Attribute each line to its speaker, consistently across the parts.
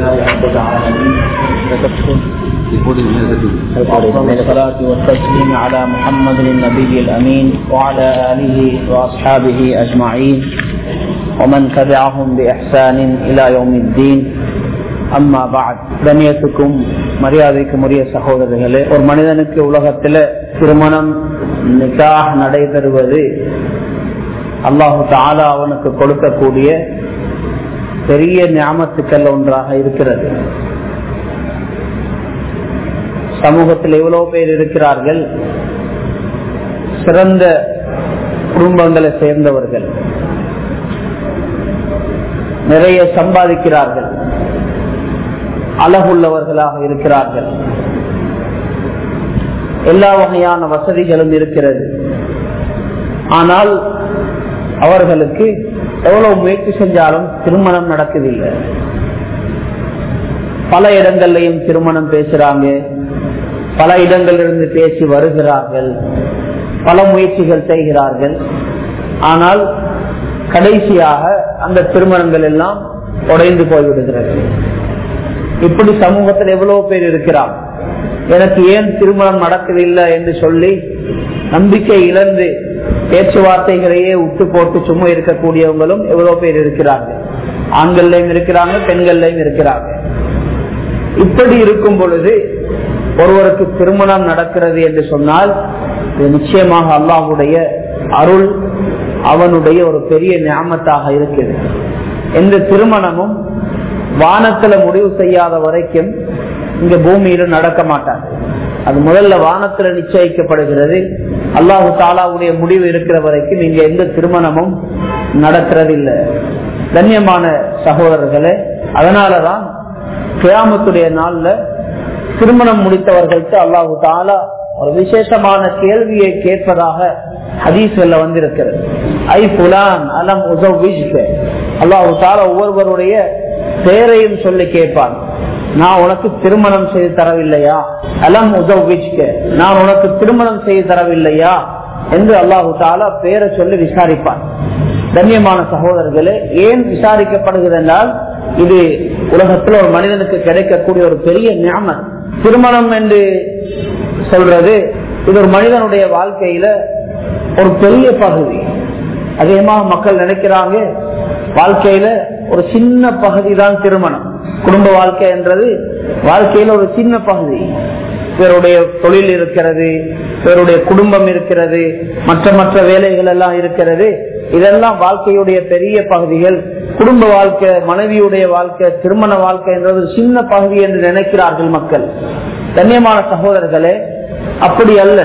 Speaker 1: لله رب العالمين والصلاة والتسليم على محمد النبي الأمين وعلى آله وأصحابه أجمعين ومن تبعهم بإحسان إلى يوم الدين அம்மா பாத் கண்ணியத்துக்கும் மரியாதைக்கும் உரிய சகோதரர்களே ஒரு மனிதனுக்கு உலகத்துல திருமணம் நிக்காஹ் நடைபெறுவது அல்லாஹு தாலா அவனுக்கு கொடுக்கக்கூடிய பெரிய ஞாபகத்துக்கள் ஒன்றாக இருக்கிறது சமூகத்தில் எவ்வளவு பேர் இருக்கிறார்கள் சிறந்த குடும்பங்களை சேர்ந்தவர்கள் நிறைய சம்பாதிக்கிறார்கள் அழகுள்ளவர்களாக இருக்கிறார்கள் எல்லா வகையான வசதிகளும் இருக்கிறது ஆனால் அவர்களுக்கு எவ்வளவு முயற்சி செஞ்சாலும் திருமணம் நடக்குதில்லை பல இடங்கள்லையும் திருமணம் பேசுறாங்க பல இடங்களிலிருந்து பேசி வருகிறார்கள் பல முயற்சிகள் செய்கிறார்கள் ஆனால் கடைசியாக அந்த திருமணங்கள் எல்லாம் உடைந்து போய்விடுகிறது இப்படி சமூகத்தில் எவ்வளவு பேர் இருக்கிறார் எனக்கு ஏன் திருமணம் நடக்கவில்லை என்று சொல்லி நம்பிக்கை இழந்து பேச்சுவார்த்தைகளையே விட்டு போட்டு சும்மா இருக்கக்கூடியவங்களும் எவ்வளவு பேர் இருக்கிறார்கள் ஆண்கள்லையும் இருக்கிறாங்க பெண்கள்லையும் இருக்கிறாங்க இப்படி இருக்கும் பொழுது ஒருவருக்கு திருமணம் நடக்கிறது என்று சொன்னால் இது நிச்சயமாக அல்லாஹுடைய அருள் அவனுடைய ஒரு பெரிய ஞாபகத்தாக இருக்குது எந்த திருமணமும் வானத்துல முடிவு செய்யாத வரைக்கும் இங்க பூமியில நடக்க மாட்டாங்க அது முதல்ல வானத்துல நிச்சயிக்கப்படுகிறது அல்லாஹு தாலாவுடைய முடிவு இருக்கிற வரைக்கும் இங்க எந்த திருமணமும் நடக்கிறதில்லை கண்ணியமான சகோதரர்களே அதனாலதான் கிராமத்துடைய நாள்ல திருமணம் முடித்தவர்களுக்கு அல்லாஹு தாலா ஒரு விசேஷமான கேள்வியை கேட்பதாக ஹதீஸ்ல வந்திருக்கிறது ஐ புலான் அலம் அல்லாஹு தாலா ஒவ்வொருவருடைய பெயரையும் சொல்லி கேட்பான் நான் உனக்கு திருமணம் செய்து தரவில்லையா அலம் உதவிக்க நான் உனக்கு திருமணம் செய்து தரவில்லையா என்று அல்லாஹு தாலா பேரை சொல்லி விசாரிப்பான் கண்ணியமான சகோதரர்களே ஏன் விசாரிக்கப்படுகிறது என்றால் இது உலகத்தில் ஒரு மனிதனுக்கு கிடைக்கக்கூடிய ஒரு பெரிய ஞாபகம் திருமணம் என்று சொல்றது இது ஒரு மனிதனுடைய வாழ்க்கையில ஒரு பெரிய பகுதி அதிகமாக மக்கள் நினைக்கிறாங்க வாழ்க்கையில ஒரு சின்ன பகுதி தான் திருமணம் குடும்ப வாழ்க்கை என்றது வாழ்க்கையில ஒரு சின்ன பகுதி இவருடைய தொழில் இருக்கிறது இவருடைய குடும்பம் இருக்கிறது மற்ற மற்ற வேலைகள் எல்லாம் இருக்கிறது இதெல்லாம் வாழ்க்கையுடைய பெரிய பகுதிகள் குடும்ப வாழ்க்கை மனைவியுடைய வாழ்க்கை திருமண வாழ்க்கை என்றது சின்ன பகுதி என்று நினைக்கிறார்கள் மக்கள் கண்ணியமான சகோதரர்களே அப்படி அல்ல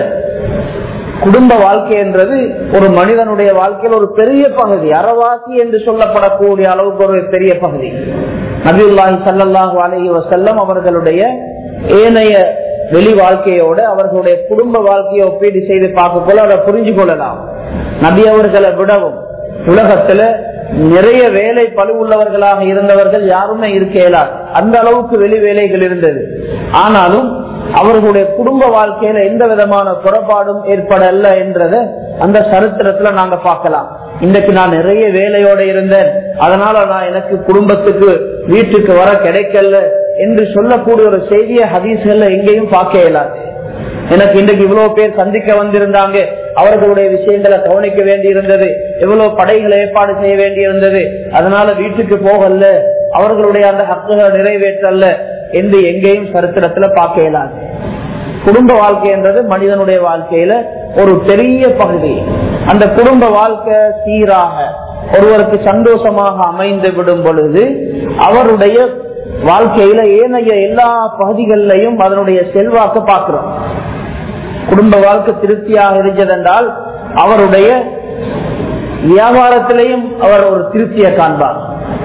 Speaker 1: குடும்ப வாழ்க்கை என்றது ஒரு மனிதனுடைய வாழ்க்கையில் ஒரு பெரிய பகுதி அறவாசி என்று சொல்லப்படக்கூடிய அளவுக்கு ஒரு பெரிய பகுதி நபியுல்லாஹி சல்லாஹு அலஹி வசல்லம் அவர்களுடைய ஏனைய வெளி வாழ்க்கையோட அவர்களுடைய குடும்ப வாழ்க்கையை ஒப்பீடு செய்து பார்க்க போல அதை புரிஞ்சு கொள்ளலாம் நபி அவர்களை விடவும் உலகத்துல நிறைய வேலை பழு உள்ளவர்களாக இருந்தவர்கள் யாருமே இருக்க இயலாது அந்த அளவுக்கு வெளி வேலைகள் இருந்தது ஆனாலும் அவர்களுடைய குடும்ப வாழ்க்கையில எந்த விதமான குறைபாடும் ஏற்படல என்றத அந்த சரித்திரத்துல நாங்க பார்க்கலாம் இன்றைக்கு நான் நிறைய வேலையோட இருந்தேன் அதனால நான் எனக்கு குடும்பத்துக்கு வீட்டுக்கு வர கிடைக்கல என்று சொல்லக்கூடிய ஒரு செய்தியை ஹதீஸ்கள்ல எங்கேயும் பார்க்க இயலாது எனக்கு இன்றைக்கு இவ்வளவு பேர் சந்திக்க வந்திருந்தாங்க அவர்களுடைய விஷயங்களை கவனிக்க வேண்டி இருந்தது எவ்வளவு படைகளை ஏற்பாடு செய்ய வேண்டி இருந்தது அதனால வீட்டுக்கு போகல அவர்களுடைய அந்த ஹக்குகளை நிறைவேற்றல்ல என்று எங்கேயும் சரித்திரத்துல பார்க்க இயலாது குடும்ப வாழ்க்கை என்றது மனிதனுடைய வாழ்க்கையில ஒரு பெரிய பகுதி அந்த குடும்ப வாழ்க்கை சீராக ஒருவருக்கு சந்தோஷமாக அமைந்து விடும் பொழுது அவருடைய வாழ்க்கையில ஏனைய எல்லா பகுதிகளிலையும் அதனுடைய செல்வாக்க பார்க்கிறோம் குடும்ப வாழ்க்கை திருப்தியாக இருந்ததென்றால் அவருடைய வியாபாரத்திலையும் அவர் ஒரு திருப்தியை காண்பார்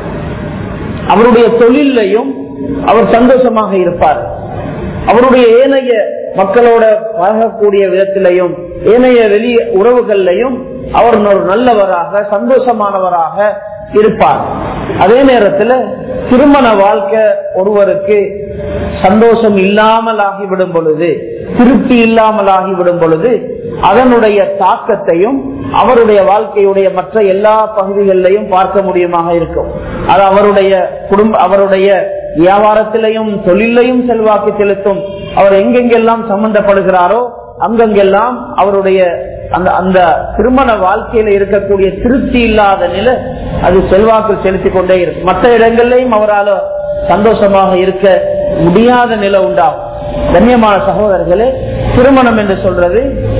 Speaker 1: அவருடைய தொழிலையும் அவர் சந்தோஷமாக இருப்பார் அவருடைய ஏனைய மக்களோட பழகக்கூடிய விதத்திலையும் ஏனைய வெளிய உறவுகள்லையும் அவர் ஒரு நல்லவராக சந்தோஷமானவராக இருப்பார் அதே நேரத்தில் திருமண வாழ்க்கை ஒருவருக்கு சந்தோஷம் இல்லாமல் ஆகிவிடும் பொழுது திருப்தி இல்லாமல் ஆகிவிடும் பொழுது அதனுடைய தாக்கத்தையும் அவருடைய வாழ்க்கையுடைய மற்ற எல்லா பகுதிகளிலையும் பார்க்க முடியுமாக இருக்கும் அது அவருடைய குடும்ப அவருடைய வியாபாரத்திலையும் தொழிலையும் செல்வாக்கு செலுத்தும் அவர் எங்கெங்கெல்லாம் சம்பந்தப்படுகிறாரோ அங்கங்கெல்லாம் அவருடைய அந்த அந்த திருமண வாழ்க்கையில இருக்கக்கூடிய திருப்தி இல்லாத நிலை அது செல்வாக்கு செலுத்தி கொண்டே இருக்கும் மற்ற இடங்கள்லையும் அவரால் சந்தோஷமாக இருக்க முடியாத நிலை உண்டாகும் கண்ணியமான சகோதரர்களே திருமணம் என்று சொல்றது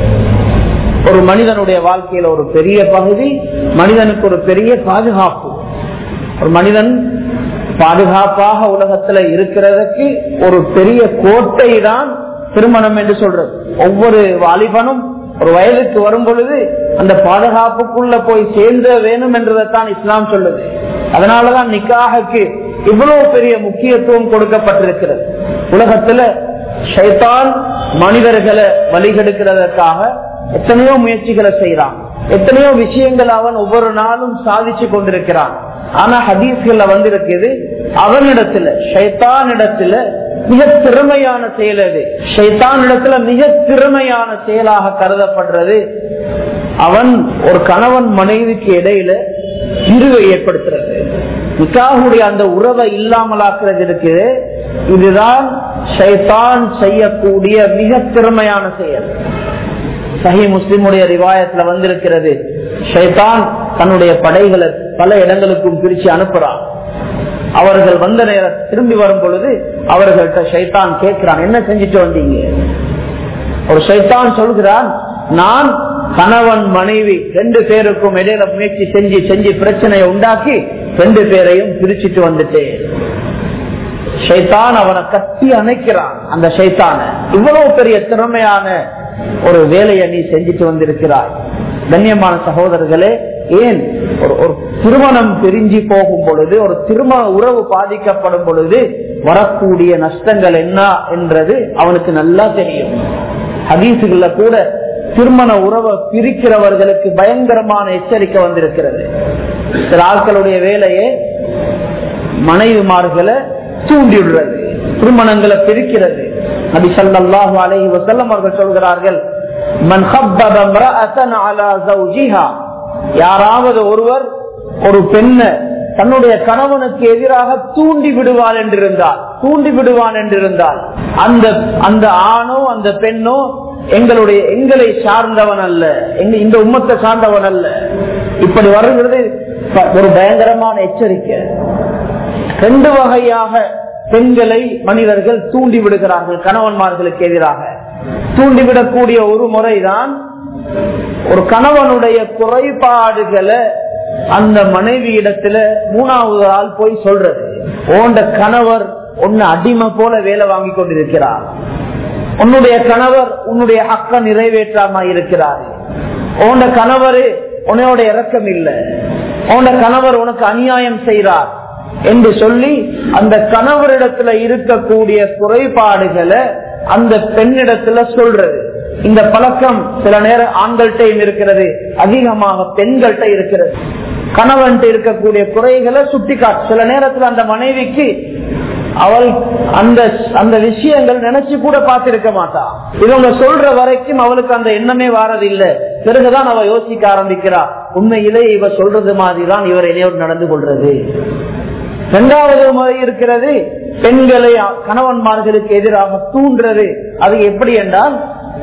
Speaker 1: ஒரு மனிதனுடைய வாழ்க்கையில ஒரு பெரிய பகுதி மனிதனுக்கு ஒரு பெரிய பாதுகாப்பு ஒரு மனிதன் பாதுகாப்பாக உலகத்துல இருக்கிறதுக்கு ஒரு பெரிய கோட்டை தான் திருமணம் என்று சொல்றது ஒவ்வொரு வாலிபனும் ஒரு வயதுக்கு வரும் பொழுது அந்த பாதுகாப்புக்குள்ள போய் சேர்ந்த வேணும் என்றதைத்தான் இஸ்லாம் சொல்லுது அதனாலதான் நிக்காகுக்கு இவ்வளவு பெரிய முக்கியத்துவம் கொடுக்கப்பட்டிருக்கிறது உலகத்துல ஷைத்தான் மனிதர்களை வழிகெடுக்கிறதற்காக எத்தனையோ முயற்சிகளை செய்யறான் எத்தனையோ விஷயங்கள் அவன் ஒவ்வொரு நாளும் சாதிச்சு கொண்டிருக்கிறான் ஆனா ஹதீஸ்கள்ல வந்திருக்குது அவனிடத்துல ஷைத்தான் இடத்துல மிக திறமையான செயல் அது ஷைத்தான் இடத்துல மிக திறமையான செயலாக கருதப்படுறது அவன் ஒரு கணவன் மனைவிக்கு இடையில இருவை ஏற்படுத்துறது நிக்காகுடைய அந்த உறவை இல்லாமலாக்குறது இருக்குது இதுதான் ஷைத்தான் செய்யக்கூடிய மிக திறமையான செயல் சஹி முஸ்லிமுடைய ரிவாயத்துல வந்திருக்கிறது ஷைத்தான் தன்னுடைய படைகளை பல இடங்களுக்கும் பிரிச்சு அனுப்புறான் அவர்கள் வந்த நேரம் திரும்பி வரும் பொழுது அவர்கள்ட்ட ஷைத்தான் கேட்கிறான் என்ன செஞ்சுட்டு வந்தீங்க ஒரு ஷைத்தான் சொல்கிறான் நான் கணவன் மனைவி ரெண்டு பேருக்கும் இடையில முயற்சி செஞ்சு செஞ்சு பிரச்சனையை உண்டாக்கி ரெண்டு பேரையும் பிரிச்சுட்டு வந்துட்டேன் ஷைத்தான் அவனை கட்டி அணைக்கிறான் அந்த ஷைத்தான இவ்வளவு பெரிய திறமையான ஒரு வேலையை நீ செஞ்சுட்டு வந்திருக்கிறாய் கண்ணியமான சகோதரர்களே ஏன் ஒரு ஒரு திருமணம் பிரிஞ்சு போகும் பொழுது ஒரு திருமண உறவு பாதிக்கப்படும் பொழுது வரக்கூடிய நஷ்டங்கள் என்ன என்றது அவனுக்கு நல்லா தெரியும் ஹதீசுகள்ல கூட திருமண உறவை பிரிக்கிறவர்களுக்கு பயங்கரமான எச்சரிக்கை வந்திருக்கிறது சில ஆட்களுடைய வேலையை மனைவிமார்களை தூண்டிவிடுறது திருமணங்களை பிரிக்கிறது நபி ஸல்லல்லாஹு அலைஹி வஸல்லம் அவர்கள் சொல்கிறார்கள் மன் ஹப்பப இம்ரஅத்தன் அலா ஜௌஜிஹா யாராவது ஒருவர் ஒரு பெண்ணை தன்னுடைய கணவனுக்கு எதிராக தூண்டி விடுவாள் என்றிருந்தால் தூண்டி விடுவான் என்றிருந்தால் அந்த அந்த ஆணோ அந்த பெண்ணோ எங்களுடைய எங்களை சார்ந்தவன் அல்ல எங்க இந்த உம்மத்தை சார்ந்தவன் அல்ல இப்படி வருகிறது ஒரு பயங்கரமான எச்சரிக்கை ரெண்டு வகையாக பெண்களை மனிதர்கள் தூண்டி விடுகிறார்கள் கணவன்மார்களுக்கு எதிராக தூண்டிவிடக்கூடிய ஒரு முறைதான் ஒரு கணவனுடைய குறைபாடுகளை அந்த மனைவி இடத்துல மூணாவது ஆள் போய் சொல்றது ஓண்ட கணவர் உன்னை அடிமை போல வேலை வாங்கி கொண்டிருக்கிறார் உன்னுடைய கணவர் உன்னுடைய அக்க நிறைவேற்றாம இருக்கிறார் உன்ட கணவர் உன்னையோட இறக்கம் இல்லை உன்ட கணவர் உனக்கு அநியாயம் செய்கிறார் என்று சொல்லி அந்த கணவரிடத்துல இருக்கக்கூடிய குறைபாடுகளை அந்த பெண்ணிடத்துல சொல்றது இந்த பழக்கம் சில நேரம் ஆண்கள்கிட்டையும் இருக்கிறது அதிகமாக பெண்கள்கிட்ட இருக்கிறது கணவன்கிட்ட இருக்கக்கூடிய குறைகளை சுட்டி காட்டு சில நேரத்துல அந்த மனைவிக்கு அவள் அந்த அந்த விஷயங்கள் நினைச்சு கூட பார்த்திருக்க மாட்டா இவங்க சொல்ற வரைக்கும் அவளுக்கு அந்த எண்ணமே வாரதில்லை பிறகுதான் அவ யோசிக்க ஆரம்பிக்கிறா உண்மையிலே இவ சொல்றது மாதிரிதான் இவர் என்னையோடு நடந்து கொள்றது இரண்டாவது முறை இருக்கிறது பெண்களை கணவன்மார்களுக்கு எதிராக தூண்டுறது அது எப்படி என்றால்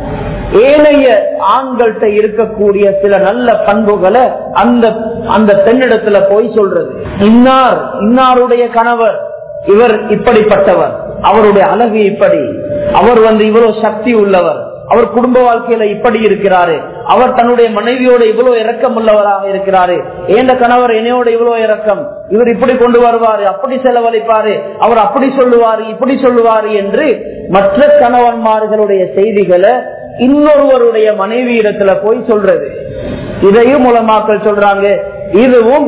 Speaker 1: ஏனைய ஆண்கள்கிட்ட இருக்கக்கூடிய சில நல்ல பண்புகளை அந்த அந்த பெண்ணிடத்துல போய் சொல்றது இன்னார் இன்னாருடைய கணவர் இவர் இப்படிப்பட்டவர் அவருடைய அழகு இப்படி அவர் வந்து இவ்வளவு சக்தி உள்ளவர் அவர் குடும்ப வாழ்க்கையில இப்படி இருக்கிறாரு அவர் தன்னுடைய மனைவியோட இவ்வளவு இறக்கம் உள்ளவராக இருக்கிறாரு ஏண்ட கணவர் என்னையோட இவ்வளவு இறக்கம் இவர் இப்படி கொண்டு வருவாரு அப்படி செலவழிப்பாரு அவர் அப்படி சொல்லுவாரு இப்படி சொல்லுவாரு என்று மற்ற கணவன்மார்களுடைய செய்திகளை இன்னொருவருடைய மனைவி இடத்துல போய் சொல்றது இதையும் மூலமாக்கள் சொல்றாங்க இதுவும்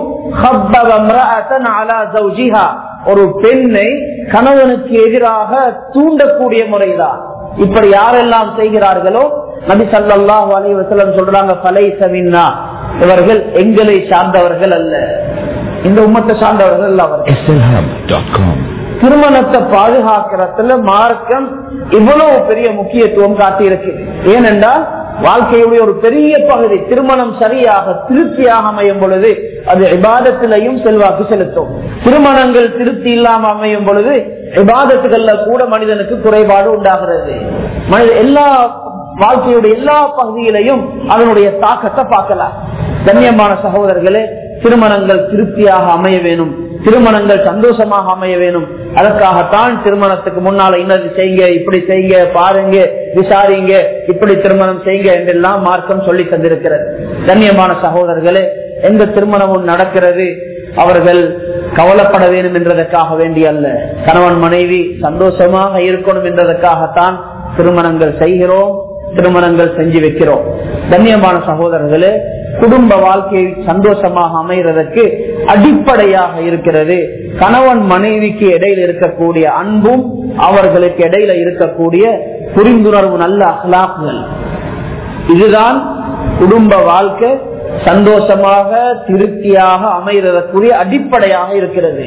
Speaker 1: ஒரு பெண்ணை கணவனுக்கு எதிராக தூண்டக்கூடிய முறைதான் இப்படி யாரெல்லாம் செய்கிறார்களோ நபி சல்லாஹு அலி வசலம் சொல்றாங்க பலை சவின்னா இவர்கள் எங்களை சார்ந்தவர்கள் அல்ல இந்த உம்மத்தை சார்ந்தவர்கள் அல்ல அவர்கள் திருமணத்தை பாதுகாக்கிறதுல மார்க்கம் இவ்வளவு பெரிய முக்கியத்துவம் காட்டியிருக்கு ஏனென்றால் வாழ்க்கையுடைய ஒரு பெரிய பகுதி திருமணம் சரியாக திருப்தியாக அமையும் பொழுது அது விவாதத்திலையும் செல்வாக்கு செலுத்தும் திருமணங்கள் திருப்தி இல்லாம அமையும் பொழுது விவாதத்துகள்ல கூட மனிதனுக்கு குறைபாடு உண்டாகிறது மனித எல்லா வாழ்க்கையுடைய எல்லா பகுதியிலையும் அதனுடைய தாக்கத்தை பார்க்கலாம் கண்ணியமான சகோதரர்களே திருமணங்கள் திருப்தியாக அமைய வேணும் திருமணங்கள் சந்தோஷமாக அமைய வேணும் அதற்காகத்தான் திருமணத்துக்கு முன்னால இன்னது செய்யுங்க இப்படி செய்யுங்க பாருங்க விசாரிங்க இப்படி திருமணம் செய்யுங்க என்றெல்லாம் மார்க்கம் சொல்லி தந்திருக்கிறது கண்ணியமான சகோதரர்களே எந்த திருமணமும் நடக்கிறது அவர்கள் கவலைப்பட வேண்டும் என்றதற்காக வேண்டிய அல்ல கணவன் மனைவி சந்தோஷமாக இருக்கணும் என்றதற்காகத்தான் திருமணங்கள் செய்கிறோம் திருமணங்கள் செஞ்சு வைக்கிறோம் கண்ணியமான சகோதரர்களே குடும்ப வாழ்க்கையை சந்தோஷமாக அமைகிறதுக்கு அடிப்படையாக இருக்கிறது கணவன் மனைவிக்கு இடையில இருக்கக்கூடிய அன்பும் அவர்களுக்கு இடையில இருக்கக்கூடிய புரிந்துணர்வு நல்ல அகலாக்குகள் இதுதான் குடும்ப வாழ்க்கை சந்தோஷமாக திருப்தியாக அமைகிறதற்குரிய அடிப்படையாக இருக்கிறது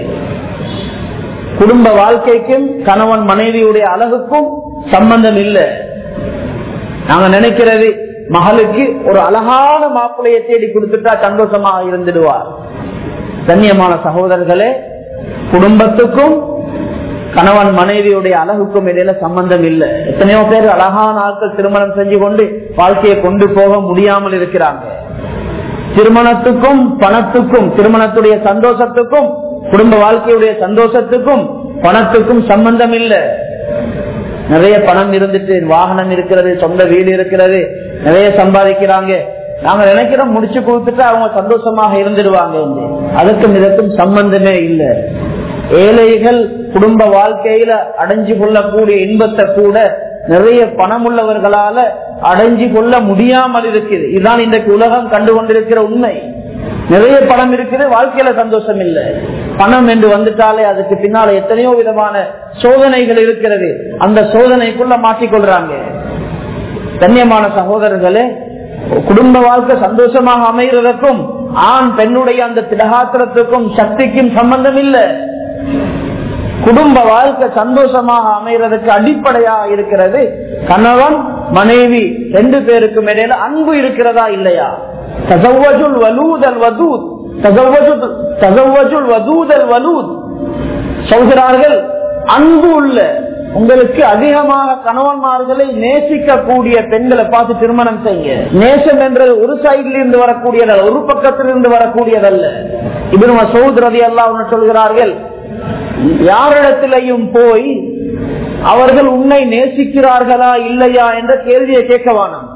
Speaker 1: குடும்ப வாழ்க்கைக்கும் கணவன் மனைவியுடைய அழகுக்கும் சம்பந்தம் இல்லை நாங்க நினைக்கிறது மகளுக்கு ஒரு அழகான மாப்பிளையை தேடி கொடுத்துட்டா சந்தோஷமாக இருந்துடுவார் கண்ணியமான சகோதரர்களே குடும்பத்துக்கும் கணவன் மனைவியுடைய அழகுக்கும் இடையில சம்பந்தம் இல்லை எத்தனையோ பேர் அழகான ஆட்கள் திருமணம் செஞ்சு கொண்டு வாழ்க்கையை கொண்டு போக முடியாமல் இருக்கிறாங்க திருமணத்துக்கும் பணத்துக்கும் திருமணத்துடைய சந்தோஷத்துக்கும் குடும்ப வாழ்க்கையுடைய சந்தோஷத்துக்கும் பணத்துக்கும் சம்பந்தம் இல்லை நிறைய பணம் இருந்துட்டு வாகனம் இருக்கிறது சொந்த வீடு இருக்கிறது நிறைய சம்பாதிக்கிறாங்க நாங்க நினைக்கிறோம் முடிச்சு கொடுத்துட்டு அவங்க சந்தோஷமாக இருந்துடுவாங்க அதுக்கும் இதற்கும் சம்பந்தமே இல்லை ஏழைகள் குடும்ப வாழ்க்கையில அடைஞ்சு கொள்ளக்கூடிய இன்பத்தை கூட நிறைய பணம் உள்ளவர்களால அடைஞ்சு கொள்ள முடியாமல் இருக்குது இதுதான் இன்றைக்கு உலகம் கண்டு கொண்டிருக்கிற உண்மை நிறைய பணம் இருக்குது வாழ்க்கையில சந்தோஷம் இல்லை பணம் என்று வந்துட்டாலே அதுக்கு பின்னால எத்தனையோ விதமான சோதனைகள் இருக்கிறது அந்த சோதனைக்குள்ள மாற்றிக்கொள்றாங்க கண்ணியமான சகோதரர்களே குடும்ப வாழ்க்கை சந்தோஷமாக அமைகிறதுக்கும் ஆண் பெண்ணுடைய அந்த திடகாத்திரத்துக்கும் சக்திக்கும் சம்பந்தம் இல்லை குடும்ப வாழ்க்கை சந்தோஷமாக அமைகிறதுக்கு அடிப்படையாக இருக்கிறது கணவன் மனைவி ரெண்டு பேருக்கும் இடையில அன்பு இருக்கிறதா இல்லையா தசவஜுல் வலூதல் வதூத் தசவஜுல் வதூதல் வலூத் சொல்கிறார்கள் அன்பு உள்ள உங்களுக்கு அதிகமாக கணவன்மார்களை நேசிக்கக்கூடிய பெண்களை பார்த்து திருமணம் செய்ய நேசம் என்றது ஒரு சைடில் இருந்து வரக்கூடியதல்ல ஒரு பக்கத்திலிருந்து வரக்கூடியதல்ல இவரு சௌத் ரதி அல்லா சொல்கிறார்கள் யாரிடத்திலையும் போய் அவர்கள் உன்னை நேசிக்கிறார்களா இல்லையா என்ற கேள்வியை கேட்க வேணாம்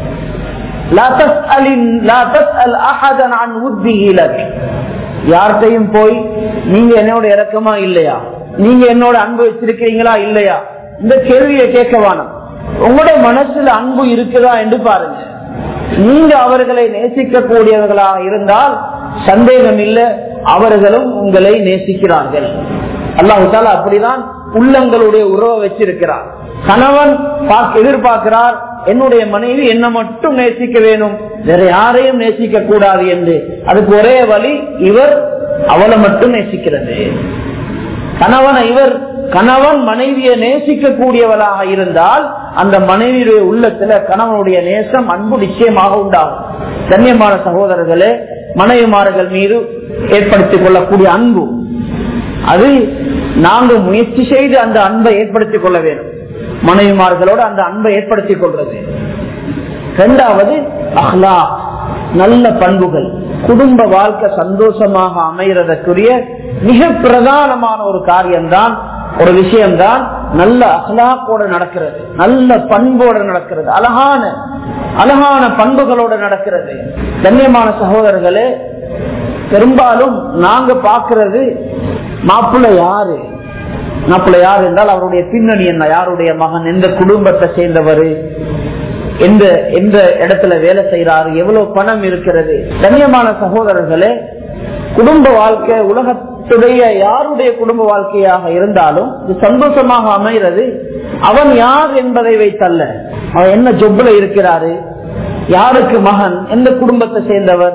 Speaker 1: யார்கிட்டையும் போய் நீங்க என்னோட இறக்கமா இல்லையா நீங்க என்னோட அன்பு வச்சிருக்கிறீங்களா இல்லையா இந்த கேள்வியை கேட்க வேணாம் உங்களோட மனசுல அன்பு இருக்குதா என்று பாருங்க நீங்க அவர்களை நேசிக்க கூடியவர்களாக இருந்தால் சந்தேகம் இல்லை அவர்களும் உங்களை நேசிக்கிறார்கள் அல்லாஹால அப்படிதான் உள்ளங்களுடைய உறவை வச்சிருக்கிறார் கணவன் எதிர்பார்க்கிறார் என்னுடைய மனைவி என்ன மட்டும் நேசிக்க வேணும் வேற யாரையும் நேசிக்க கூடாது என்று அதுக்கு ஒரே வழி இவர் அவளை மட்டும் நேசிக்கிறது கணவனை இவர் கணவன் மனைவியை நேசிக்க கூடியவளாக இருந்தால் அந்த மனைவியுடைய உள்ளத்துல கணவனுடைய நேசம் அன்பு நிச்சயமாக உண்டாகும் கண்ணியமான சகோதரர்களே மனைவிமார்கள் மீது ஏற்படுத்திக் கொள்ளக்கூடிய அன்பு அது நாங்கள் முயற்சி செய்து அந்த அன்பை ஏற்படுத்திக் கொள்ள வேண்டும் மனைவிமார்களோடு அந்த அன்பை ஏற்படுத்திக் கொள்வது இரண்டாவது அஹ்லா நல்ல பண்புகள் குடும்ப வாழ்க்கை சந்தோஷமாக அமைகிறதற்குரிய மிக பிரதானமான ஒரு காரியம்தான் ஒரு விஷயம்தான் நல்ல அஹ்லாக்கோட நடக்கிறது நல்ல பண்போட நடக்கிறது அழகான அழகான பண்புகளோட நடக்கிறது கண்ணியமான சகோதரர்களே பெரும்பாலும் நாங்க பாக்குறது மாப்பிள்ளை யாரு மாப்பிள்ளை யார் என்றால் அவருடைய பின்னணி என்ன யாருடைய மகன் எந்த குடும்பத்தை சேர்ந்தவர் எந்த எந்த இடத்துல வேலை செய்யறாரு எவ்வளவு பணம் இருக்கிறது கண்ணியமான சகோதரர்களே குடும்ப வாழ்க்கை உலகத்துடைய யாருடைய குடும்ப வாழ்க்கையாக இருந்தாலும் இது சந்தோஷமாக அமைகிறது அவன் யார் என்பதை வைத்தல்ல அவன் என்ன ஜொப்ல இருக்கிறாரு யாருக்கு மகன் எந்த குடும்பத்தை சேர்ந்தவர்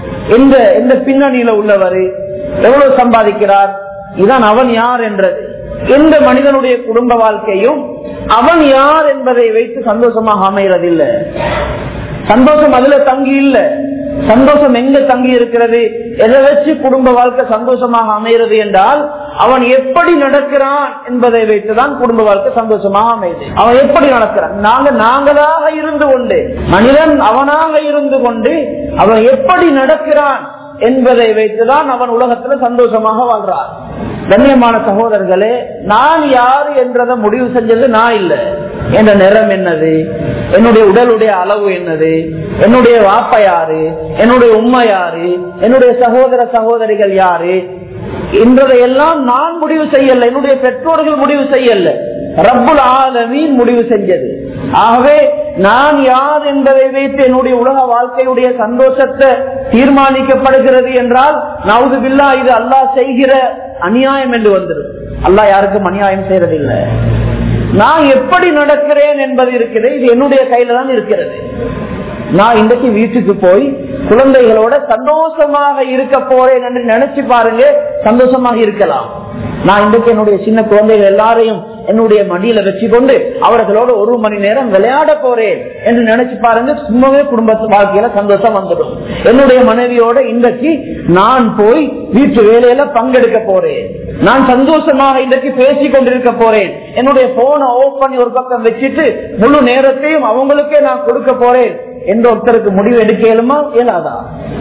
Speaker 1: எந்த எந்த பின்னணியில உள்ளவர் எவ்வளவு சம்பாதிக்கிறார் இதான் அவன் யார் என்றது எந்த மனிதனுடைய குடும்ப வாழ்க்கையும் அவன் யார் என்பதை வைத்து சந்தோஷமாக அமைகிறதில்லை சந்தோஷம் அதுல தங்கி இல்ல சந்தோஷம் எங்க தங்கி இருக்கிறது எதை வச்சு குடும்ப வாழ்க்கை சந்தோஷமாக அமைகிறது என்றால் அவன் எப்படி நடக்கிறான் என்பதை வைத்துதான் குடும்ப வாழ்க்கை சந்தோஷமாக அமையுது அவன் எப்படி நடக்கிறான் நாங்க நாங்களாக இருந்து கொண்டு மனிதன் அவனாக இருந்து கொண்டு அவன் எப்படி நடக்கிறான் என்பதை வைத்துதான் அவன் உலகத்துல சந்தோஷமாக வாழ்றான் கண்ணியமான சகோதரர்களே நான் யாரு என்றதை முடிவு செஞ்சது நான் இல்லை என்ற நிறம் என்னது என்னுடைய உடலுடைய அளவு என்னது என்னுடைய வாப்ப யாரு என்னுடைய உண்மை யாரு என்னுடைய சகோதர சகோதரிகள் யாரு என்றதையெல்லாம் நான் முடிவு செய்யல என்னுடைய பெற்றோர்கள் முடிவு செய்யல ரப்புல் ஆலமீன் முடிவு செஞ்சது ஆகவே நான் யார் என்பதை வைத்து என்னுடைய உலக வாழ்க்கையுடைய சந்தோஷத்தை தீர்மானிக்கப்படுகிறது என்றால் நவுது பில்லா இது அல்லாஹ் செய்கிற அநியாயம் என்று வந்துடும் அல்லாஹ் யாருக்கும் அநியாயம் செய்யறதில்லை நான் எப்படி நடக்கிறேன் என்பது இருக்கிறது இது என்னுடைய கையில தான் இருக்கிறது நான் இன்றைக்கு வீட்டுக்கு போய் குழந்தைகளோட சந்தோஷமாக இருக்க போறேன் என்று நினைச்சு பாருங்க சந்தோஷமாக இருக்கலாம் நான் இன்றைக்கு என்னுடைய சின்ன குழந்தைகள் எல்லாரையும் என்னுடைய மடியில வச்சு கொண்டு அவர்களோட ஒரு மணி நேரம் விளையாட போறேன் என்று நினைச்சு பாருங்க சும்மாவே குடும்ப வாழ்க்கையில சந்தோஷம் வந்துடும் என்னுடைய மனைவியோட இன்றைக்கு நான் போய் வீட்டு வேலையில பங்கெடுக்க போறேன் நான் சந்தோஷமாக இன்றைக்கு பேசி கொண்டிருக்க போறேன் என்னுடைய போனை ஆஃப் பண்ணி ஒரு பக்கம் வச்சுட்டு முழு நேரத்தையும் அவங்களுக்கே நான் கொடுக்க போறேன் என்ற ஒருத்தருக்கு முடிவு எடுக்க இயலுமா இயலாதா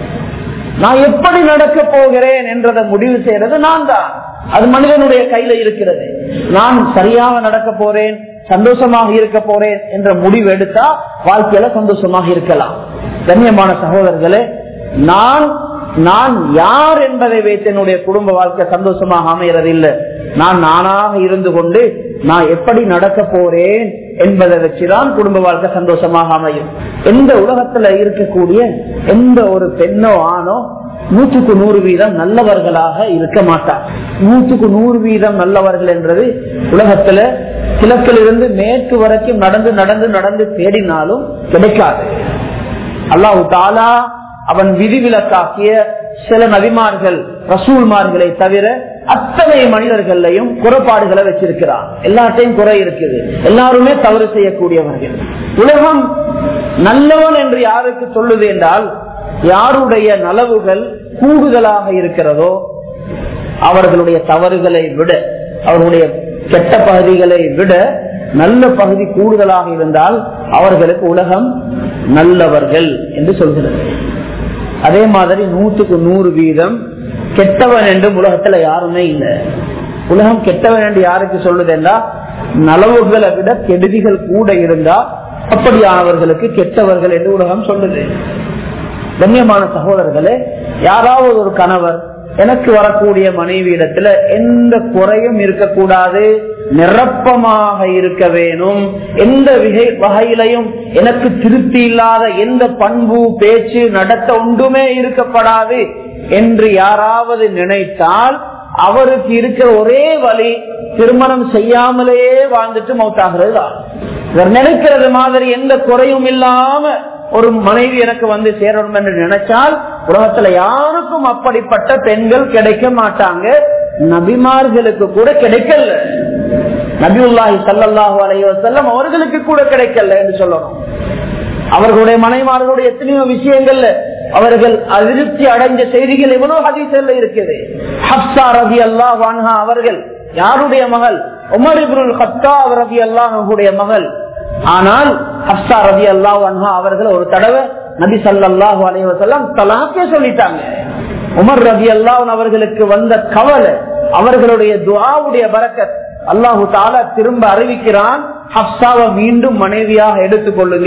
Speaker 1: நான் எப்படி நடக்க போகிறேன் என்றதை முடிவு செய்யறது நான் தான் அது மனிதனுடைய கையில இருக்கிறது நான் சரியாக நடக்க போறேன் சந்தோஷமாக இருக்க போறேன் என்ற முடிவு எடுத்தா வாழ்க்கையில சந்தோஷமாக இருக்கலாம் கண்ணியமான சகோதரர்களே நான் நான் யார் என்பதை வைத்து என்னுடைய குடும்ப வாழ்க்கை சந்தோஷமாக அமைகிறது இல்லை நான் நானாக இருந்து கொண்டு நான் எப்படி நடக்க போறேன் என்பதை வச்சுதான் குடும்ப வாழ்க்கை சந்தோஷமாக அமையும் எந்த உலகத்துல இருக்கக்கூடிய எந்த ஒரு பெண்ணோ ஆணோ நூற்றுக்கு நூறு வீதம் நல்லவர்களாக இருக்க மாட்டார் நூற்றுக்கு நூறு வீதம் நல்லவர்கள் என்றது உலகத்துல கிழக்கிலிருந்து மேற்கு வரைக்கும் நடந்து நடந்து நடந்து தேடினாலும் கிடைக்காது அல்லாஹு தாலா அவன் விதிவிலக்காக்கிய சில நபிமார்கள் ரசூல்மார்களை தவிர அத்தனை மனிதர்களையும் குறைபாடுகளை வச்சிருக்கிறான் எல்லாத்தையும் குறை இருக்குது எல்லாருமே தவறு செய்யக்கூடியவர்கள் உலகம் நல்லவன் என்று யாருக்கு சொல்லுது என்றால் யாருடைய நலவுகள் கூடுதலாக இருக்கிறதோ அவர்களுடைய தவறுகளை விட அவர்களுடைய கெட்ட பகுதிகளை விட நல்ல பகுதி கூடுதலாக இருந்தால் அவர்களுக்கு உலகம் நல்லவர்கள் என்று சொல்கிறது அதே மாதிரி நூற்றுக்கு நூறு வீதம் கெட்டவன் என்று உலகத்துல யாருமே இல்லை உலகம் கெட்டவன் என்று யாருக்கு சொல்லுதுன்னா நலவுகளை விட கெடுதிகள் கூட இருந்தா அப்படியானவர்களுக்கு கெட்டவர்கள் என்று உலகம் சொல்லுது கண்ணியமான சகோதரர்களே யாராவது ஒரு கணவர் எனக்கு வரக்கூடிய மனைவி இடத்துல எந்த குறையும் இருக்கக்கூடாது நிரப்பமாக இருக்க வேணும் எந்த வகையிலையும் எனக்கு திருப்தி இல்லாத எந்த பண்பு பேச்சு நடத்த ஒன்றுமே இருக்கப்படாது என்று யாராவது நினைத்தால் அவருக்கு இருக்கிற ஒரே வழி திருமணம் செய்யாமலேயே வாழ்ந்துட்டு மௌத்தாகிறது தான் இவர் நினைக்கிறது மாதிரி எந்த குறையும் இல்லாம ஒரு மனைவி எனக்கு வந்து சேரணும் என்று நினைச்சால் உலகத்துல யாருக்கும் அப்படிப்பட்ட பெண்கள் கிடைக்க மாட்டாங்க நபிமார்களுக்கு கூட கிடைக்கல நபியுல்லாஹி சல்லாஹூ அலைவசல்லம் அவர்களுக்கு கூட கிடைக்கல என்று சொல்லணும் அவர்களுடைய மனைமார்களுடைய எத்தனையோ விஷயங்கள்ல அவர்கள் அதிருப்தி அடைஞ்ச செய்திகள் எவ்வளவு ஹதீசல்ல இருக்குது ஹப்சா ரவி அல்லாஹ் வான்ஹா அவர்கள் யாருடைய மகள் உமர் இப்ருல் ஹத்தா ரவி அல்லாஹுடைய மகள் ஆனால் ஹப்சா ரவி அல்லாஹ் அன்ஹா அவர்கள் ஒரு தடவை நபி சல்லாஹூ அலைவசல்லாம் தலாக்கே சொல்லிட்டாங்க உமர் ரவி அல்லாஹ் அவர்களுக்கு வந்த கவலை அவர்களுடைய துவாவுடைய பறக்கத் அல்லாஹு தாலா திரும்ப அறிவிக்கிறான் ஹப்சாவை மீண்டும் மனைவியாக எடுத்துக் கொள்ளுங்க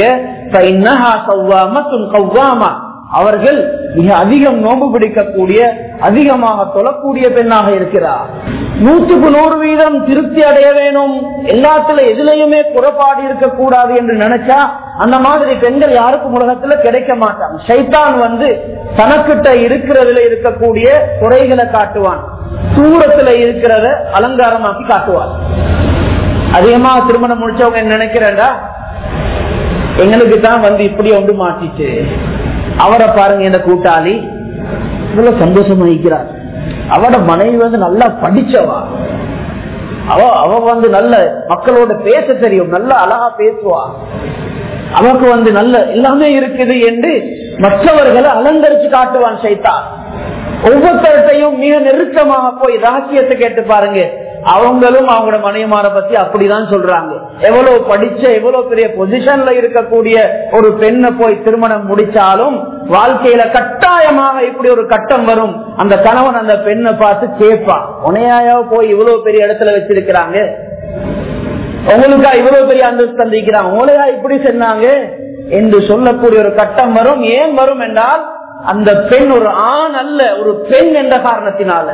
Speaker 1: அவர்கள் மிக அதிகம் நோம்பு பிடிக்கக்கூடிய அதிகமாக தொழக்கூடிய பெண்ணாக இருக்கிறார் நூற்றுக்கு நூறு வீதம் திருப்தி அடைய வேணும் எல்லாத்துல எதுலையுமே குறைபாடு இருக்கக்கூடாது என்று நினைச்சா அந்த மாதிரி பெண்கள் யாருக்கும் உலகத்துல கிடைக்க மாட்டாங்க சைத்தான் வந்து தனக்கிட்ட இருக்கிறதுல இருக்கக்கூடிய குறைகளை காட்டுவான் தூரத்துல இருக்கிறத அலங்காரமாக்கி காட்டுவான் அதிகமா திருமணம் முடிச்சவங்க என்ன நினைக்கிறேன்டா எங்களுக்கு தான் வந்து இப்படி ஒன்று மாட்டிச்சு அவரை பாருங்க இந்த கூட்டாளி இவ்வளவு சந்தோஷமா இருக்கிறார் அவட மனைவி வந்து நல்லா படிச்சவா அவ அவ வந்து நல்ல மக்களோட பேச தெரியும் நல்ல அழகா பேசுவா அவக்கு வந்து நல்ல எல்லாமே இருக்குது என்று மற்றவர்களை அலங்கரிச்சு காட்டுவான் சைத்தான் ஒவ்வொருத்தர்கிட்டையும் மிக நெருக்கமாக போய் ரகசியத்தை கேட்டு பாருங்க அவங்களும் அவங்களோட மனைவிமார பத்தி அப்படிதான் சொல்றாங்க எவ்வளவு படிச்ச எவ்வளவு பெரிய பொசிஷன்ல இருக்கக்கூடிய ஒரு பெண்ணை போய் திருமணம் முடிச்சாலும் வாழ்க்கையில கட்டாயமாக இப்படி ஒரு கட்டம் வரும் அந்த கணவன் அந்த பெண்ணை பார்த்து கேட்பான் உனையாயா போய் இவ்வளவு பெரிய இடத்துல வச்சிருக்கிறாங்க உங்களுக்கா இவ்வளவு பெரிய அந்தஸ்து தந்திக்கிறாங்க உங்களையா இப்படி சொன்னாங்க என்று சொல்லக்கூடிய ஒரு கட்டம் வரும் ஏன் வரும் என்றால் அந்த பெண் ஒரு ஆண் அல்ல ஒரு பெண் என்ற காரணத்தினால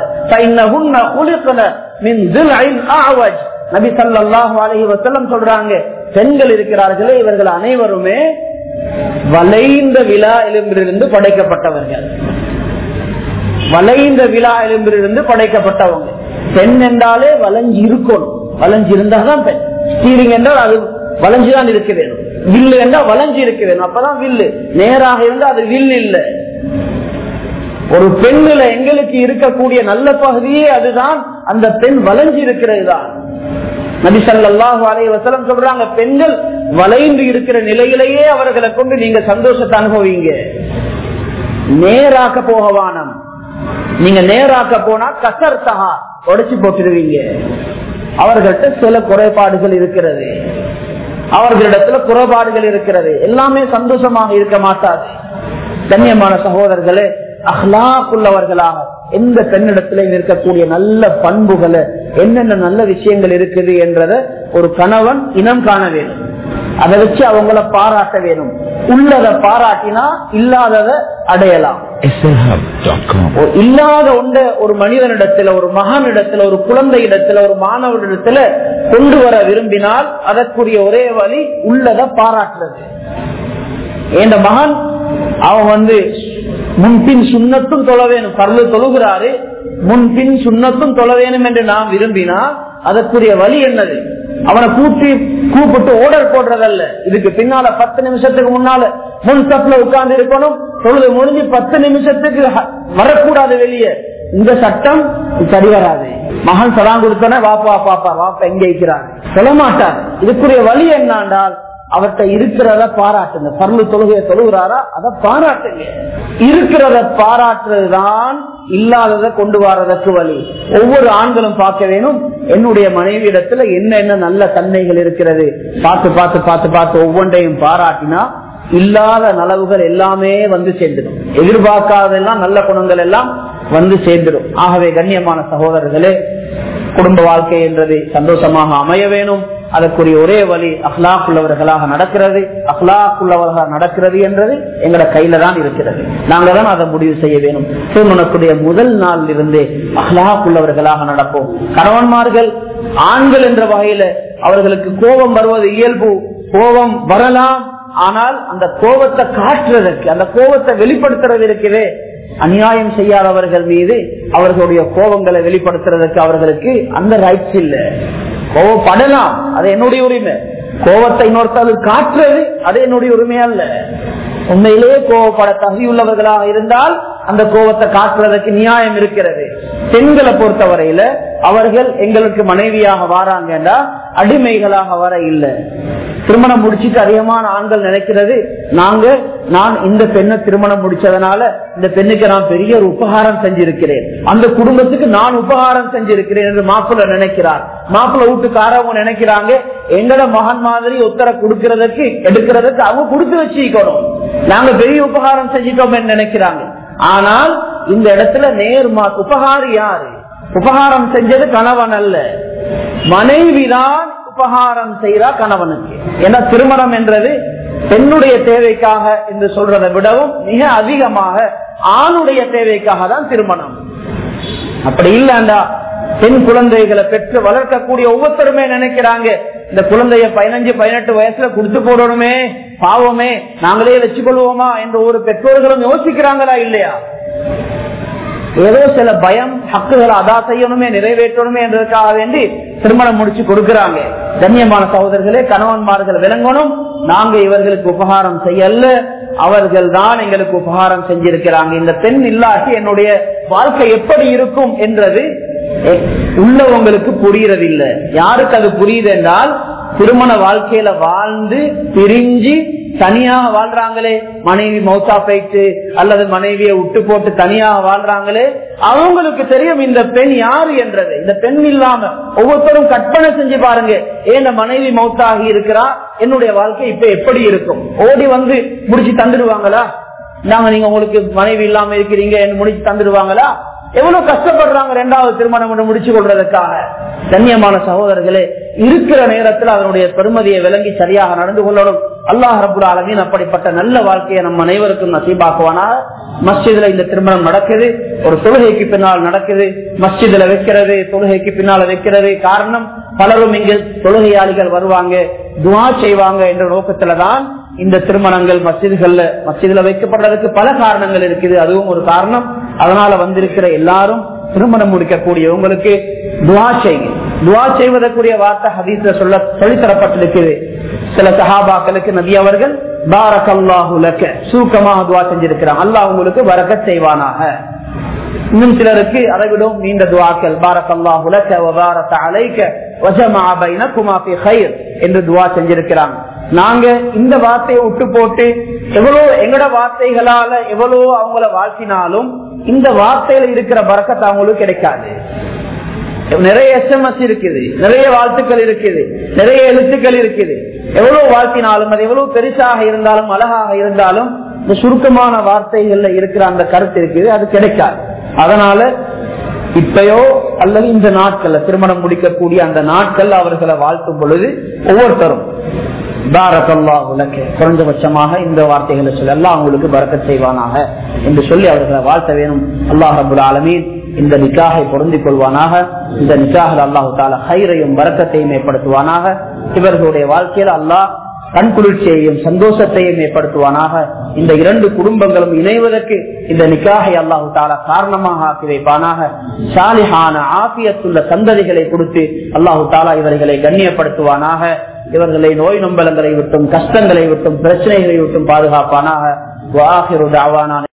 Speaker 1: நபி சல்லாஹூ அலஹி வசல்லம் சொல்றாங்க பெண்கள் இருக்கிறார்களே இவர்கள் அனைவருமே வளைந்த விழா எலும்பிலிருந்து படைக்கப்பட்டவர்கள் வளைந்த விழா எலும்பிலிருந்து படைக்கப்பட்டவங்க பெண் என்றாலே வளைஞ்சு இருக்கணும் வளைஞ்சு இருந்தாதான் பெண் ஸ்டீரிங் என்றால் அது வளைஞ்சுதான் இருக்க வேணும் வில்லு என்றால் வளைஞ்சு இருக்க வேணும் அப்பதான் வில்லு நேராக இருந்தால் அது வில்லு இல்லை ஒரு பெண்ணுல எங்களுக்கு இருக்கக்கூடிய நல்ல பகுதியே அதுதான் அந்த பெண் வளைஞ்சு இருக்கிறது தான் நபிசல்லாஹு அலைய வசலம் சொல்றாங்க பெண்கள் வளைந்து இருக்கிற நிலையிலேயே அவர்களை கொண்டு நீங்க சந்தோஷத்தை அனுபவிங்க நேராக்க போகவானம் நீங்க நேராக்க போனா கசர்த்தகா உடைச்சு போட்டுருவீங்க அவர்கள்ட்ட சில குறைபாடுகள் இருக்கிறது அவர்களிடத்துல குறைபாடுகள் இருக்கிறது எல்லாமே சந்தோஷமாக இருக்க மாட்டாது கண்ணியமான சகோதரர்களே அஹ்லாக்குள்ளவர்களாக எந்த பெண்ணிடத்துல இருக்கக்கூடிய நல்ல பண்புகளை என்னென்ன நல்ல விஷயங்கள் இருக்குது என்றத ஒரு கணவன் இனம் காண வேணும் அதை வச்சு அவங்கள பாராட்ட வேணும் உள்ளத பாராட்டினா இல்லாதத அடையலாம் இல்லாத ஒன்ற ஒரு மனிதனிடத்துல ஒரு மகனிடத்துல ஒரு குழந்தை இடத்துல ஒரு மாணவனிடத்துல கொண்டு வர விரும்பினால் அதற்குரிய ஒரே வழி உள்ளத பாராட்டுறது என் மகன் அவன் வந்து முன்பின் சுண்ணத்தும் தொழ வேணும் கருளு தொழுகிறாரு முன்பின் சுண்ணத்தும் தொழ வேணும் என்று நாம் விரும்பினால் அதற்குரிய வழி என்னது அவனை கூட்டி கூப்பிட்டு ஓடர் போடுறதல்ல இதுக்கு பின்னால பத்து நிமிஷத்துக்கு முன்னால முன் சப்ல உட்கார்ந்து இருக்கணும் தொழுது முடிஞ்சு பத்து நிமிஷத்துக்கு வரக்கூடாது வெளியே இந்த சட்டம் சரி வராது மகன் சலாம் கொடுத்தோன்னே வாப்பா பாப்பா வாப்பா எங்க இருக்கிறாங்க சொல்ல மாட்டார் இதுக்குரிய வழி என்னாண்டால் அவர்கிட்ட இருக்கிறத பாராட்டுங்க பரலு தொழுகையை தொழுகிறாரா அதை பாராட்டுங்க இருக்கிறத பாராட்டுறதுதான் இல்லாததை கொண்டு வர்றதற்கு வழி ஒவ்வொரு ஆண்களும் பார்க்க வேணும் என்னுடைய மனைவி இடத்துல என்ன என்ன நல்ல தன்மைகள் இருக்கிறது பார்த்து பார்த்து பார்த்து பார்த்து ஒவ்வொன்றையும் பாராட்டினா இல்லாத நலவுகள் எல்லாமே வந்து சேர்ந்துடும் எதிர்பார்க்காதெல்லாம் நல்ல குணங்கள் எல்லாம் வந்து சேர்ந்துடும் ஆகவே கண்ணியமான சகோதரர்களே குடும்ப வாழ்க்கை என்றது சந்தோஷமாக அமைய வேணும் அதற்குரிய ஒரே வழி அஹ்லாக் உள்ளவர்களாக நடக்கிறது அஹ்லாக் உள்ளவர்களாக நடக்கிறது என்றது எங்களோட கையில தான் இருக்கிறது நாங்க தான் அதை முடிவு செய்ய வேணும் திருமணத்துடைய முதல் நாளில் இருந்தே அஹ்லாக் உள்ளவர்களாக நடப்போம் கணவன்மார்கள் ஆண்கள் என்ற வகையில அவர்களுக்கு கோபம் வருவது இயல்பு கோபம் வரலாம் ஆனால் அந்த கோபத்தை காட்டுறதற்கு அந்த கோபத்தை வெளிப்படுத்துறது இருக்கிறதே அநியாயம் செய்யாதவர்கள் மீது அவர்களுடைய கோபங்களை வெளிப்படுத்துறதுக்கு அவர்களுக்கு அந்த ரைட்ஸ் இல்ல கோவப்படலாம் அது என்னுடைய உரிமை கோபத்தை இன்னொருத்தர் காட்டுறது அது என்னுடைய உரிமை அல்ல உண்மையிலேயே கோவப்பட தகுதியுள்ளவர்களாக இருந்தால் அந்த கோபத்தை காட்டுறதுக்கு நியாயம் இருக்கிறது பெண்களை பொறுத்தவரையில அவர்கள் எங்களுக்கு மனைவியாக வாராங்கன்னா அடிமைகளாக வர இல்லை திருமணம் முடிச்சிட்டு அதிகமான ஆண்கள் நினைக்கிறது நாங்க நான் இந்த பெண்ணை திருமணம் முடிச்சதுனால இந்த பெண்ணுக்கு நான் பெரிய ஒரு உபகாரம் செஞ்சிருக்கிறேன் அந்த குடும்பத்துக்கு நான் உபகாரம் செஞ்சிருக்கிறேன் என்று மாப்பிள்ள நினைக்கிறார் மாப்பிள்ள வீட்டுக்காரவங்க நினைக்கிறாங்க எங்கட மகன் மாதிரி உத்தர கொடுக்கறதுக்கு எடுக்கிறதுக்கு அவங்க கொடுத்து வச்சுக்கணும் நாங்க பெரிய உபகாரம் செஞ்சிட்டோம் நினைக்கிறாங்க ஆனால் இந்த இடத்துல நேர்மா உபகாரி யாரு உபகாரம் செஞ்சது கணவன் அல்ல மனைவிதான் உபகாரம் செய்யறா கணவனுக்கு ஏன்னா திருமணம் என்றது பெண்ணுடைய தேவைக்காக என்று சொல்றதை விடவும் மிக அதிகமாக ஆணுடைய தேவைக்காக தான் திருமணம் அப்படி இல்லண்டா பெண் குழந்தைகளை பெற்று வளர்க்கக்கூடிய ஒவ்வொருத்தருமே நினைக்கிறாங்க இந்த குழந்தைய பதினஞ்சு பதினெட்டு வயசுல கொடுத்து போடணுமே பாவமே நாங்களே வச்சுக்கொள்வோமா என்று ஒரு பெற்றோர்களும் யோசிக்கிறாங்களா இல்லையா ஏதோ சில பயம் ஹக்குகளை அதா செய்யணுமே நிறைவேற்றணுமே என்றதுக்காக வேண்டி திருமணம் முடிச்சு கொடுக்கிறாங்க கண்ணியமான சகோதரர்களே கணவன்மார்கள் விளங்கணும் நாங்க இவர்களுக்கு உபகாரம் செய்யல அவர்கள் தான் எங்களுக்கு உபகாரம் செஞ்சிருக்கிறாங்க இந்த பெண் இல்லாட்டி என்னுடைய வாழ்க்கை எப்படி இருக்கும் என்றது உள்ளவங்களுக்கு புரியறது இல்ல யாருக்கு அது புரியுது என்றால் திருமண வாழ்க்கையில வாழ்ந்து பிரிஞ்சு தனியாக வாழ்றாங்களே மனைவி மௌத்தா போயிட்டு அல்லது மனைவியை விட்டு போட்டு தனியாக வாழ்றாங்களே அவங்களுக்கு தெரியும் இந்த பெண் யாரு என்றது இந்த பெண் இல்லாம ஒவ்வொருத்தரும் கற்பனை செஞ்சு பாருங்க ஏன் மனைவி மௌத்தாகி இருக்கிறா என்னுடைய வாழ்க்கை இப்ப எப்படி இருக்கும் ஓடி வந்து முடிச்சு தந்துடுவாங்களா நாங்க நீங்க உங்களுக்கு மனைவி இல்லாம இருக்கிறீங்க முடிச்சு தந்துடுவாங்களா எவ்வளவு கஷ்டப்படுறாங்க ரெண்டாவது திருமணம் முடிச்சு கொள்றதுக்காக கண்ணியமான சகோதரர்களே இருக்கிற நேரத்தில் அதனுடைய பெருமதியை விளங்கி சரியாக நடந்து கொள்ளணும் அல்லாஹ் ரபுல் ஆலமீன் அப்படிப்பட்ட நல்ல வாழ்க்கையை நம்ம அனைவருக்கும் நசீபாக்குவானா மஸ்ஜிதுல இந்த திருமணம் நடக்குது ஒரு தொழுகைக்கு பின்னால் நடக்குது மஸ்ஜிதுல வைக்கிறது தொழுகைக்கு பின்னால வைக்கிறது காரணம் பலரும் இங்கு தொழுகையாளிகள் வருவாங்க துவா செய்வாங்க என்ற நோக்கத்துலதான் இந்த திருமணங்கள் மசிதுகள்ல மசிதுல வைக்கப்படுறதுக்கு பல காரணங்கள் இருக்குது அதுவும் ஒரு காரணம் அதனால வந்திருக்கிற எல்லாரும் திருமணம் முடிக்கக்கூடியவங்களுக்கு துவா செய்யுங்க துவா செய்வதற்குரிய வார்த்தை ஹதீஸ்ல சொல்ல சொல்லித்தரப்பட்டிருக்குது சில சஹாபாக்களுக்கு நபி அவர்கள் பாரக்கல்லாஹுலக்க சூக்கமாக துவா செஞ்சிருக்கிறாங்க அல்லாஹ் உங்களுக்கு வரக்க செய்வானாக இன்னும் சிலருக்கு அதை விடும் நீண்ட துவாக்கள் பாரக்கல்லாஹுலக்க வபாரக்க அலைக்க வஜமா பைனகுமா ஃபி கைர் என்று துவா செஞ்சிருக்கிறாங்க நாங்க இந்த வார்த்தையை விட்டு போட்டு எவ்வளவு எங்கட வார்த்தைகளால எவ்வளவு அவங்கள வாழ்த்தினாலும் இந்த வார்த்தையில இருக்கிற பறக்கத்தை அவங்களுக்கு கிடைக்காது நிறைய எஸ்எம்எஸ் இருக்குது நிறைய வாழ்த்துக்கள் இருக்குது நிறைய எழுத்துக்கள் இருக்குது எவ்வளவு வாழ்த்தினாலும் அது எவ்வளவு பெருசாக இருந்தாலும் அழகாக இருந்தாலும் இந்த சுருக்கமான வார்த்தைகள்ல இருக்கிற அந்த கருத்து இருக்குது அது கிடைக்காது அதனால இப்பயோ அல்லது இந்த நாட்கள்ல திருமணம் முடிக்கக்கூடிய அந்த நாட்கள் அவர்களை வாழ்த்தும் பொழுது ஒவ்வொருத்தரும் பாரக்கல்லா உலக குறைந்தபட்சமாக இந்த வார்த்தைகளை சொல்லி எல்லாம் அவங்களுக்கு பறக்க செய்வானாக என்று சொல்லி அவர்களை வாழ்த்த வேணும் அல்லாஹ் அபுல் ஆலமீன் இந்த நிக்காகை பொருந்திக் கொள்வானாக இந்த நிக்காக அல்லாஹு தால ஹைரையும் வரக்கத்தையும் ஏற்படுத்துவானாக இவர்களுடைய வாழ்க்கையில் அல்லாஹ் கண்குளிர்ச்சியையும் சந்தோஷத்தையும் ஏற்படுத்துவானாக இந்த இரண்டு குடும்பங்களும் இணைவதற்கு இந்த நிக்காகை அல்லாஹு தாலா காரணமாக ஆக்கி வைப்பானாக சாலிஹான ஆசியத்துள்ள சந்ததிகளை கொடுத்து அல்லாஹு தாலா இவர்களை கண்ணியப்படுத்துவானாக இவர்களை நோய் நம்பலங்களை விட்டும் கஷ்டங்களை விட்டும் பிரச்சனைகளை விட்டும் பாதுகாப்பானாக